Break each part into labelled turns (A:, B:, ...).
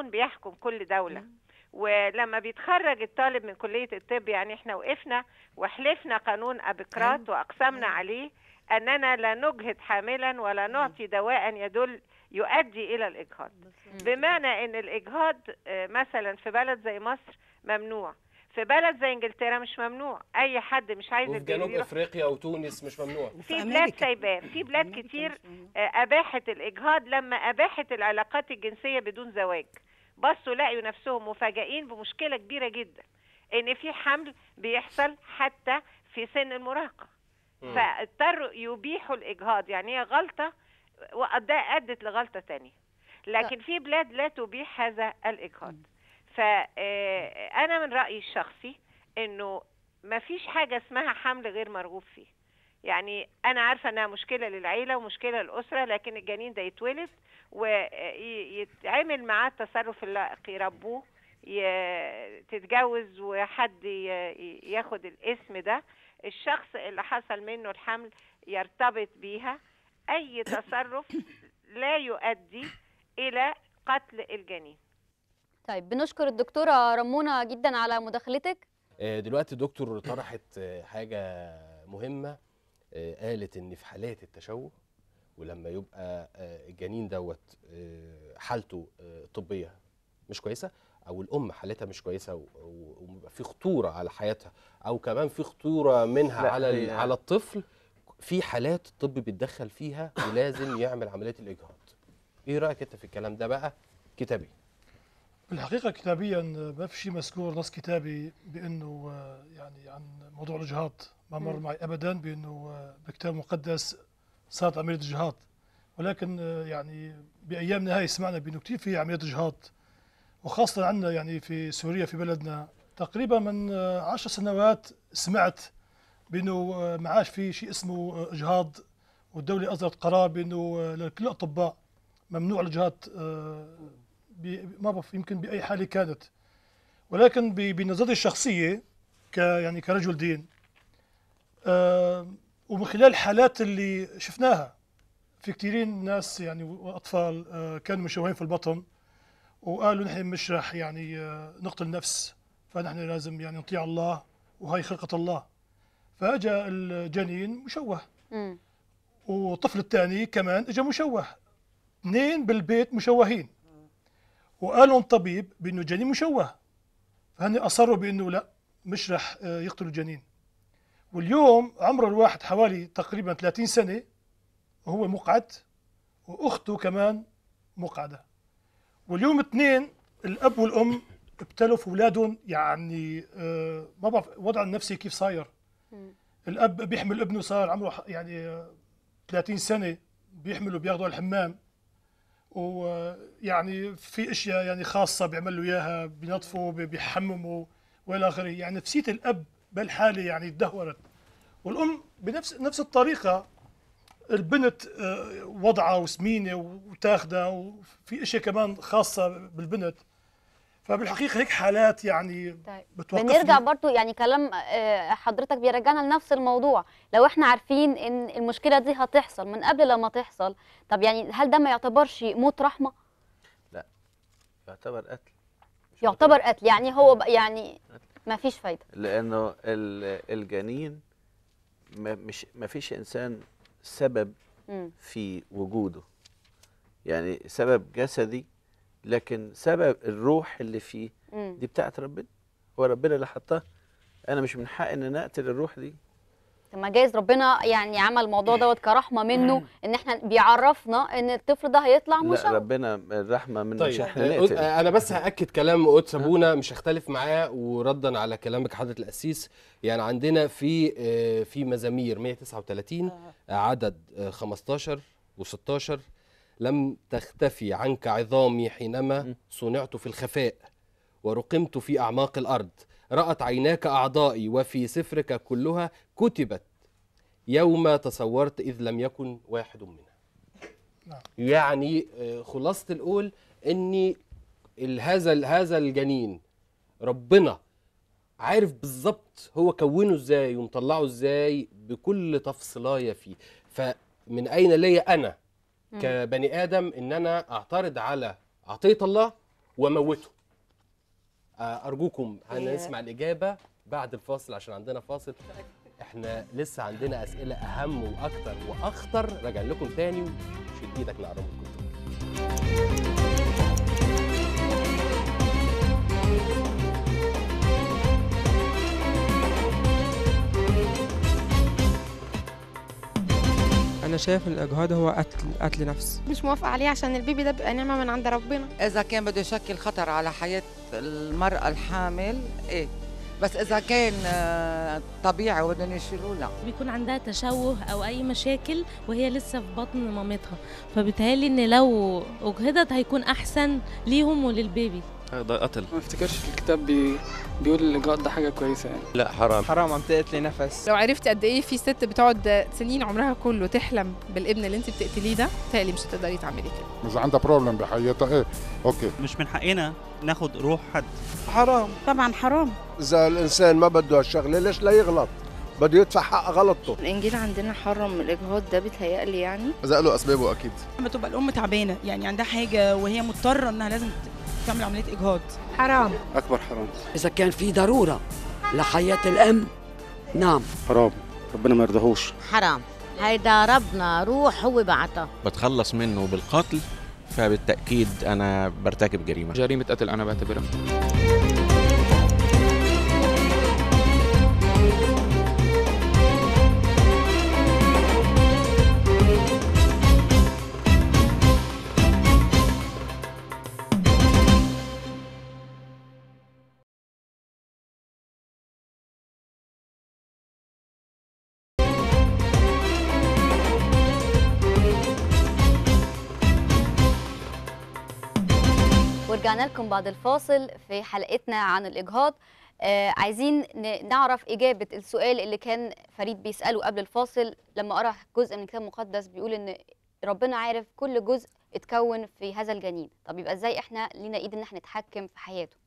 A: قانون بيحكم كل دولة ولما بيتخرج الطالب من كلية الطب يعني احنا وقفنا وحلفنا قانون أبقراط وأقسمنا عليه أننا لا نجهد حاملا ولا نعطي دواء يدل يؤدي إلى الإجهاض بمعنى أن الإجهاض آه، مثلا في بلد زي مصر ممنوع في بلد زي انجلترا مش ممنوع اي حد مش عايز
B: وفي
A: البيبي
B: جنوب
A: يروح
B: افريقيا وتونس مش ممنوع
A: في بلاد سايباه في بلاد كتير آه، اباحت الاجهاض لما اباحت العلاقات الجنسيه بدون زواج بصوا لقوا نفسهم مفاجئين بمشكله كبيره جدا ان في حمل بيحصل حتى في سن المراهقه
C: مم.
A: فاضطروا يبيحوا الاجهاض يعني هي غلطه وده ادت لغلطه تانية لكن في بلاد لا تبيح هذا الاجهاض فانا من رايي الشخصي انه ما فيش حاجه اسمها حمل غير مرغوب فيه يعني انا عارفه انها مشكله للعيله ومشكله للاسره لكن الجنين ده يتولد ويتعمل معاه التصرف اللائق يربوه ي- تتجوز وحد ي- ياخد الاسم ده الشخص اللي حصل منه الحمل يرتبط بيها اي تصرف لا يؤدي الى قتل الجنين
D: طيب بنشكر الدكتورة رمونة جدا على مداخلتك
B: آه، دلوقتي الدكتور طرحت آه، حاجة مهمة آه، قالت إن في حالات التشوه ولما يبقى آه، الجنين دوت آه، حالته آه، طبية مش كويسة أو الأم حالتها مش كويسة و- و- ويبقى في خطورة على حياتها أو كمان في خطورة منها
E: لا،
B: على ال-
E: هي-
B: على الطفل في حالات الطب بيتدخل فيها ولازم يعمل عملية الإجهاض. إيه رأيك أنت في الكلام ده بقى كتابي؟
F: بالحقيقة كتابيا ما في شيء مذكور نص كتابي بأنه آه، يعني عن موضوع الإجهاض ما مر
G: مم.
F: معي أبدا بأنه آه، بالكتاب المقدس صارت عملية إجهاض ولكن آه، يعني بأيامنا هاي سمعنا بأنه كثير في عملية إجهاض وخاصة عندنا يعني في سوريا في بلدنا تقريبا من آه، عشر سنوات سمعت بأنه آه، ما عادش في شيء اسمه آه، إجهاض والدولة أصدرت قرار بأنه آه، لكل الأطباء ممنوع الإجهاض آه، ب- ما بعرف يمكن باي حاله كانت ولكن ب- بنظرتي الشخصيه ك يعني كرجل دين آه ومن خلال الحالات اللي شفناها في كثيرين ناس يعني واطفال آه كانوا مشوهين في البطن وقالوا نحن مش رح يعني آه نقتل نفس فنحن لازم يعني نطيع الله وهي خلقه الله فاجا الجنين مشوه
D: مم.
F: والطفل الثاني كمان اجى مشوه اثنين بالبيت مشوهين وقالوا الطبيب بانه الجنين مشوه فهن اصروا بانه لا مش رح آه، يقتلوا الجنين واليوم عمره الواحد حوالي تقريبا 30 سنه وهو مقعد واخته كمان مقعده واليوم اثنين الاب والام ابتلوا في اولادهم يعني آه، ما بعرف وضعه النفسي كيف صاير الاب بيحمل ابنه صار عمره ح- يعني آه، 30 سنه بيحمله بياخده على الحمام ويعني في اشياء يعني خاصه بيعمل له اياها بينظفوا بي- بيحمموا والى اخره يعني نفسيه الاب بالحاله يعني تدهورت والام بنفس نفس الطريقه البنت آه، وضعها وسمينه وتاخده وفي اشياء كمان خاصه بالبنت فبالحقيقه هيك حالات يعني بتوقفني
D: بنرجع برضو يعني كلام آه، حضرتك بيرجعنا لنفس الموضوع لو احنا عارفين ان المشكلة دي هتحصل من قبل لما تحصل طب يعني هل ده ما يعتبرش موت رحمة
E: يعتبر قتل
D: يعتبر قتل يعني هو بقى- يعني ما فيش فايدة
E: لانه ال- الجنين ما مش ما فيش انسان سبب
D: مم.
E: في وجوده يعني سبب جسدي لكن سبب الروح اللي فيه
D: مم.
E: دي بتاعت ربنا هو ربنا اللي حطها انا مش من حق ان انا اقتل الروح دي
D: طب ما جايز ربنا يعني عمل الموضوع دوت كرحمة منه ان احنا بيعرفنا ان الطفل ده هيطلع
E: لا
D: مشوه
E: ربنا الرحمه من مش احنا
B: آه،
E: نقتل
B: آه، انا بس هاكد كلام قدس ابونا مش هختلف معاه وردا على كلامك حضره القسيس يعني عندنا في آه، في مزامير 139 عدد آه، 15 و16 لم تختفي عنك عظامي حينما صنعت في الخفاء ورقمت في اعماق الارض رات عيناك اعضائي وفي سفرك كلها كتبت يوم تصورت اذ لم يكن واحد منها يعني آه، خلاصة القول ان ال- هذا ال- هذا الجنين ربنا عارف بالظبط هو كونه ازاي ومطلعه ازاي بكل تفصيلايه فيه فمن اين لي انا
H: مم.
B: كبني ادم ان انا اعترض على عطيه الله واموته آه، ارجوكم هنسمع الاجابه بعد الفاصل عشان عندنا فاصل احنا لسه عندنا اسئله اهم واكتر واخطر راجعين لكم تاني وشيل ايدك نعرف الكنترول
C: انا شايف ان الاجهاض هو قتل قتل نفس
G: مش موافقة عليه عشان البيبي ده بيبقى نعمة من عند ربنا
H: إذا كان بده يشكل خطر على حياة المرأة الحامل إيه بس إذا كان آه، طبيعي وبدهم يشيلوه لا
I: بيكون عندها تشوه او اي مشاكل وهي لسه في بطن مامتها فبالتالي ان لو اجهضت هيكون احسن ليهم وللبيبي
J: ده قتل
C: ما افتكرش الكتاب بي... بيقول الاجهاض ده حاجه كويسه يعني
J: لا حرام
C: حرام عم تقتلي نفس
G: لو عرفتي قد ايه في ست بتقعد سنين عمرها كله تحلم بالابن اللي انت بتقتليه ده تالي مش هتقدري تعملي كده
K: اذا عندها بروبلم بحياتها ايه اوكي
J: مش من حقنا ناخد روح حد
C: حرام
G: طبعا حرام
K: اذا الانسان ما بده هالشغله ليش لا يغلط بده يدفع حق غلطته
G: الانجيل عندنا حرم الاجهاض ده بيتهيألي يعني
K: اذا له اسبابه اكيد
C: لما تبقى الام تعبانه يعني عندها حاجه وهي مضطره انها لازم تعمل عمليه اجهاض
G: حرام
K: اكبر حرام
H: إذا كان في ضرورة لحياة الأم نعم
K: حرام ربنا ما يرضاهوش
I: حرام هيدا ربنا روح هو بعتها
J: بتخلص منه بالقتل فبالتأكيد أنا برتكب جريمة
C: جريمه قتل انا بعتبرها
D: ورجعنا لكم بعد الفاصل في حلقتنا عن الإجهاض آه عايزين ن- نعرف إجابة السؤال اللي كان فريد بيسأله قبل الفاصل لما قرأ جزء من الكتاب المقدس بيقول إن ربنا عارف كل جزء اتكون في هذا الجنين طب يبقى إزاي إحنا لينا إيد إن إحنا نتحكم في حياته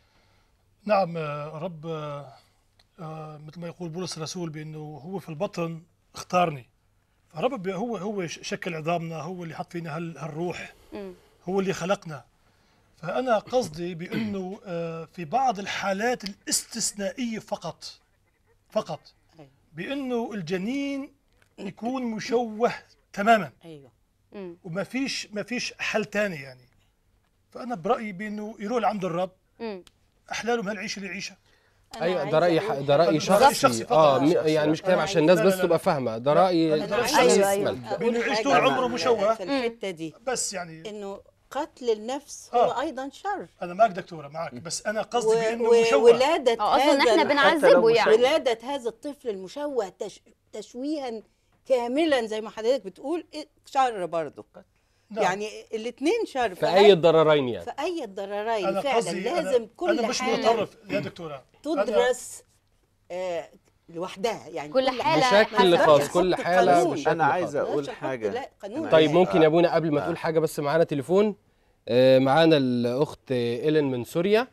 F: نعم آه، رب آه، آه، مثل ما يقول بولس الرسول بانه هو في البطن اختارني فرب بي- هو هو ش- شكل عظامنا هو اللي حط فينا هال- هالروح
D: مم.
F: هو اللي خلقنا فانا قصدي بانه آه، في بعض الحالات الاستثنائيه فقط فقط بانه الجنين يكون مشوه تماما
H: أيوه
D: مم.
F: وما فيش ما فيش حل تاني يعني فانا برايي بانه يروح لعند الرب
D: مم.
F: احلى له من هالعيشه اللي يعيشها
B: ايوه ده راي ح- ده راي
F: بالظبط.
B: شخصي
F: شخصي فقط.
B: اه م-
E: شخصي.
B: يعني مش كلام
E: أنا
B: عشان الناس
F: لا،
B: بس
F: لا،
B: تبقى
F: لا.
B: فاهمه ده راي
F: أنا ده
B: شخصي
F: رأيي.
B: اسمك.
F: بانه يعيش طول عمره مشوه
H: في الحتة دي
F: بس يعني
H: إنه قتل النفس
F: هو
H: هو أيضا شر
F: انا معك دكتوره معك بس انا قصدي بانه مشوه
H: وولادة
D: اه أصلا إحنا بنعذبه يعني
H: ولادة هذا الطفل المشوه تش... تشويها كاملا زي ما حضرتك بتقول إيه، شر برضه
F: نعم.
H: يعني الاثنين شر
B: في اي الضررين يعني
H: في اي الضررين
F: انا
H: فعلا
F: قصدي
H: لازم
F: أنا
H: كل
F: انا مش
H: حالة
F: متطرف يا دكتوره
H: تدرس آه لوحدها يعني
D: كل حالة
B: بشكل
D: حسب-
B: خاص كل
H: حط
B: حاله
H: قانون.
B: بشكل
E: أنا
B: خاص.
E: عايز أقول
H: بلاش نحط
E: حاجة
H: لا قانون
B: طيب
E: عايز-
B: ممكن يا ابونا قبل ما
E: آه.
B: تقول حاجه بس معانا تليفون آه، معانا الاخت ايلين من سوريا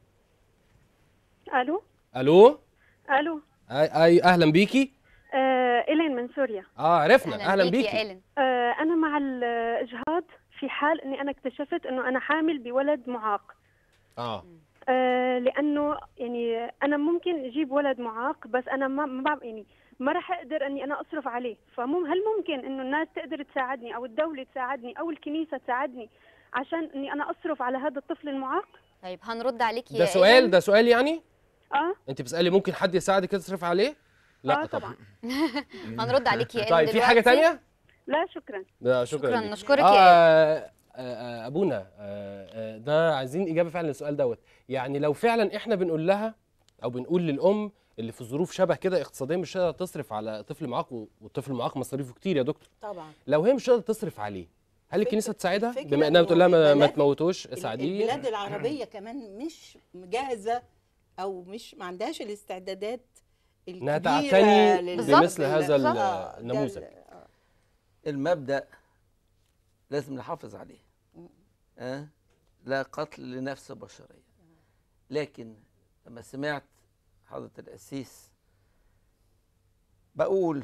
G: الو
B: الو
G: الو
B: اي أي اهلا بيكي
G: آه إلين من سوريا
B: اه عرفنا اهلا
D: يا
B: بيكي
D: إيلين
G: آه انا مع الاجهاض في حال اني انا اكتشفت انه انا حامل بولد معاق
B: اه
G: آه لانه يعني انا ممكن اجيب ولد معاق بس انا ما ما بعرف يعني ما راح اقدر اني انا اصرف عليه فمم هل ممكن انه الناس تقدر تساعدني او الدوله تساعدني او الكنيسه تساعدني عشان اني انا اصرف على هذا الطفل المعاق
D: طيب هنرد عليك يا
B: ده سؤال
D: إيلين.
B: ده سؤال يعني
G: اه
B: انت بتسالي ممكن حد يساعدك تصرف عليه لا
G: آه،
B: طبعا
D: هنرد عليك يا إيلين
B: طيب في حاجه
D: دلوقتي.
B: تانية
G: لا شكرا
B: لا شكرا
D: شكرا
B: ليك.
D: نشكرك
B: آه
D: يا
B: آه آه ابونا آه آه ده عايزين اجابه فعلا للسؤال دوت يعني لو فعلا احنا بنقول لها او بنقول للام اللي في ظروف شبه كده اقتصاديا مش قادره تصرف على طفل معاق و- والطفل المعاق مصاريفه كتير يا دكتور
H: طبعا
B: لو هي مش قادره تصرف عليه هل الكنيسه تساعدها
H: الفكرة
B: بما انها بتقول لها ما,
H: إنه
B: ما
H: البلاد-
B: تموتوش
H: ال-
B: ساعديه
H: البلاد العربية كمان مش جاهزة أو مش ما عندهاش الاستعدادات
B: انها
H: الكبيرة
B: تعتني
H: لل-
B: بمثل
H: لل-
B: هذا ال-
H: آه، ده
B: النموذج
H: ال- آه.
E: المبدأ لازم نحافظ عليه أه؟ لا قتل لنفس بشرية لكن لما سمعت حضرة القسيس بقول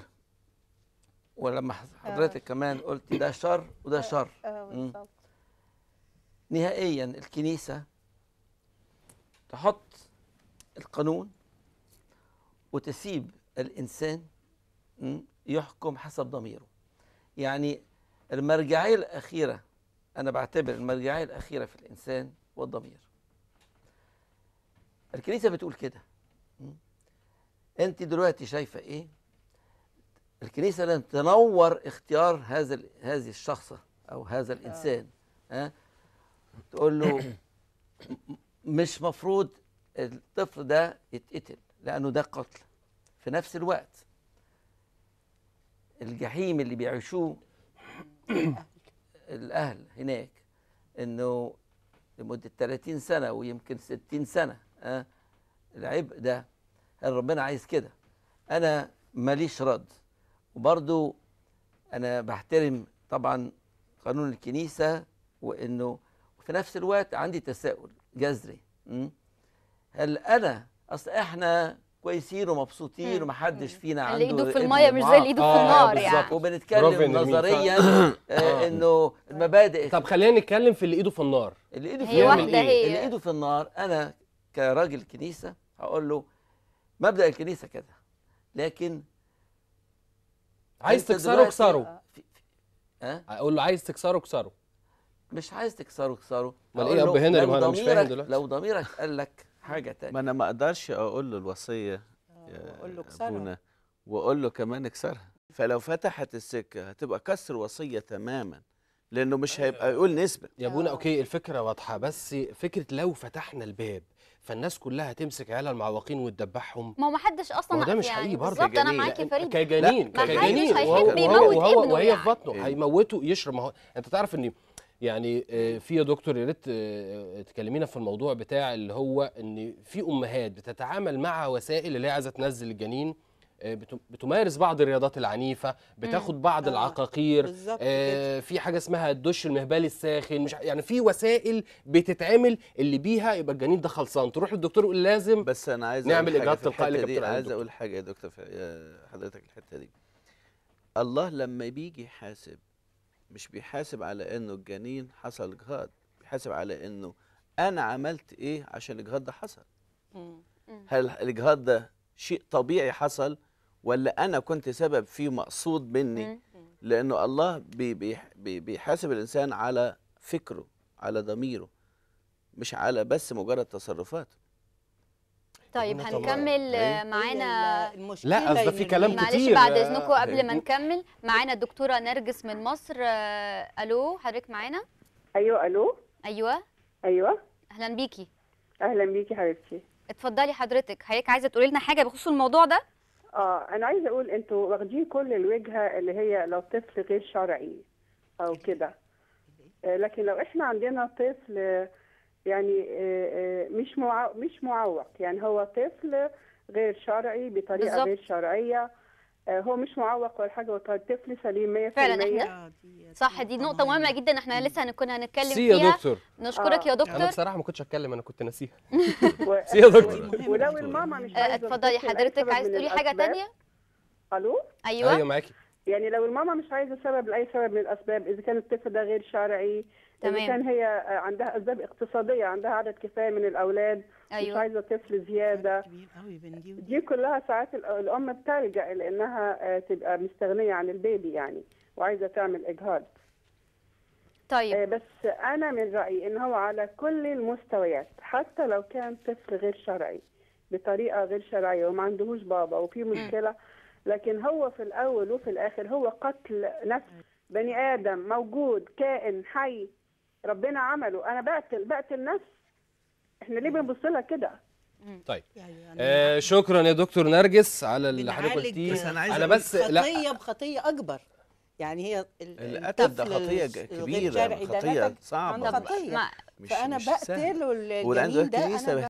E: ولما حضرتك كمان قلت ده شر وده شر
H: آه،
E: مم.
H: بالظبط.
E: نهائيا الكنيسة تحط القانون وتسيب الإنسان م، يحكم حسب ضميره يعني المرجعية الأخيرة أنا بعتبر المرجعية الأخيرة في الإنسان هو الضمير الكنيسة بتقول كده م. أنت دلوقتي شايفة إيه الكنيسة لن تنور اختيار هذا ال- هذه الشخصة أو هذا الإنسان ها تقول له م- مش مفروض الطفل ده يتقتل لأنه ده قتل في نفس الوقت الجحيم اللي بيعيشوه الأهل هناك إنه لمدة 30 سنة ويمكن 60 سنة ها العبء ده هل ربنا عايز كده أنا ماليش رد وبرضو أنا بحترم طبعا قانون الكنيسة وإنه في نفس الوقت عندي تساؤل جذري م? هل أنا أصل إحنا كويسين ومبسوطين
D: مم.
E: ومحدش فينا
D: اللي
E: عنده
D: إيده في
E: ابن
D: المية مش زي اللي إيده في
E: معاق.
D: النار
E: بالظبط.
D: يعني.
B: برافو
E: وبنتكلم
B: يا نرمين.
E: نظريا
B: آه.
E: آه، انه المبادئ
B: طب خلينا نتكلم في اللي ايده في النار
E: اللي ايده في
D: هي
E: النار
D: واحدة هي.
E: اللي ايده في النار انا كراجل كنيسه هقول له مبدا الكنيسه كده لكن
B: عايز
E: أنت
B: تكسره
E: دلوقتي-
B: اكسره
E: في- في- ها
B: اقول له عايز تكسره اكسره
E: مش عايز تكسره كسره
B: أمال
E: هقول
B: إيه
E: له
B: أب هنري؟
E: لو
B: ما أنا مش فاهم
E: ضميرك-
B: دلوقتي.
E: لو ضميرك قال لك حاجه تانية
L: ما انا ما اقدرش اقول له الوصيه يا
M: أقول له اكسرها.
L: ابونا واقول له كمان اكسرها فلو فتحت السكه هتبقى كسر وصيه تماما لانه مش هيبقى يقول نسبه
B: يا ابونا اوكي الفكره واضحه بس فكره لو فتحنا الباب فالناس كلها هتمسك عيالها المعوقين وتدبحهم
D: ما هو ما حدش اصلا
B: ما هو ده مش
D: يعني
B: حقيقي برضه
D: بالظبط انا
L: كجنين.
D: معاكي يا فريد
B: كجنين
D: ما حدش
B: كجنين
D: هيحب
B: وهو
D: يموت
B: وهو
D: ابنه
B: وهي
D: يعني.
B: في بطنه
L: إيه.
B: هيموته يشرب ما هو انت تعرف ان يعني آه، في يا دكتور يا ريت آه، تكلمينا في الموضوع بتاع اللي هو ان في امهات بتتعامل مع وسائل اللي هي عايزه تنزل الجنين آه، بت- بتمارس بعض الرياضات العنيفه بتاخد بعض
M: آه،
B: العقاقير
M: بالظبط
B: آه، في حاجه اسمها الدش المهبلي الساخن مش ع- يعني في وسائل بتتعمل اللي بيها يبقى الجنين ده خلصان تروح للدكتور يقول لازم
L: بس انا عايز
B: نعمل
L: أقول حاجة
B: إجهاض
L: في
B: تلقائي اللي
L: الحتة
B: كابتن
L: دي
B: علي
L: عايز
B: الدكتور.
L: اقول حاجه يا دكتور في يا حضرتك الحته دي الله لما بيجي يحاسب مش بيحاسب على انه الجنين حصل اجهاض بيحاسب على انه انا عملت ايه عشان الاجهاض ده حصل
M: مم.
L: هل الاجهاض ده شيء طبيعي حصل ولا انا كنت سبب فيه مقصود مني
D: مم.
L: لانه الله بي بي بي بيحاسب الانسان على فكره على ضميره مش على بس مجرد تصرفاته
D: طيب
B: هنا طبعاً.
D: هنكمل آه،
L: أيوة.
D: معانا
M: هي المشكلة
B: لا، أصل ده في
M: إن
B: كلام
M: الولاد-
D: معلش
B: كتير،
D: بعد
B: آه،
D: اذنكم قبل ما
B: آه.
D: نكمل معانا الدكتوره نرجس من مصر آه، الو حضرتك معانا
N: ايوه الو
D: ايوه
N: ايوه
D: اهلا بيكي
N: اهلا بيكي حبيبتي
D: اتفضلي حضرتك حضرتك عايزه تقولي لنا حاجه بخصوص الموضوع ده
N: اه انا عايزه اقول انتوا واخدين كل الوجهه اللي هي لو طفل غير شرعي او كده آه، لكن لو احنا عندنا طفل آه، يعني آه، آه، مش معو... مش معوق يعني هو طفل غير شرعي بطريقه
D: بالظبط.
N: غير شرعيه آه، هو مش معوق ولا حاجه هو طفل سليم 100%
D: فعلا احنا
M: آه، دي
D: صح دي نقطه مهمه جدا احنا لسه هنكون هنتكلم
B: سي يا
D: فيها
B: دكتور
D: نشكرك
N: آه.
D: يا
B: انا
D: دكتور
B: بصراحه ما كنتش اتكلم انا كنت ناسيها
N: و...
B: سي يا دكتور
N: ولو الماما مش
D: آه،
N: عايزه
D: اتفضلي
N: الطفل لأي
D: حضرتك
N: سبب
D: عايز
N: من
D: تقولي حاجه
N: الأسباب-
D: تانية
N: الو
D: ايوه
B: ايوه معاكي
N: يعني لو الماما مش عايزه سبب لاي سبب من الاسباب اذا كان الطفل ده غير شرعي
D: تمام.
N: اذا كان هي عندها اسباب اقتصاديه عندها عدد كفايه من الاولاد مش
D: ايوه
N: عايزه طفل زياده
M: كبير قوي بين دي ودي
N: دي كلها ساعات ال- الام بتلجا لانها آه، تبقى مستغنيه عن البيبي يعني وعايزه تعمل اجهاض
D: طيب
N: آه، بس انا من رايي ان هو على كل المستويات حتى لو كان طفل غير شرعي بطريقه غير شرعيه وما عندهوش بابا وفي مشكله لكن هو في الاول وفي الاخر هو قتل نفس بني ادم موجود كائن حي ربنا عمله انا بقتل بقتل نفس احنا ليه بنبص لها كده
B: طيب
M: يعني
B: آه شكرا يا دكتور نرجس على اللي حضرتك
M: بنعالج
B: قلتيه
L: بس أنا عايز
B: انا
L: أقول
B: بس لا
M: خطيه بخطيه اكبر يعني هي ال-
L: القتل ده
M: الطفل
L: خطيه
M: الغير
L: كبيره
M: شرعي ده
L: خطيه
M: نتج عن
L: صعبه
M: خطيه
D: ما
L: مش
M: فانا
L: مش سهلة.
M: بقتله
L: ولأن
M: الجنين ده
L: الكنيسة
M: انا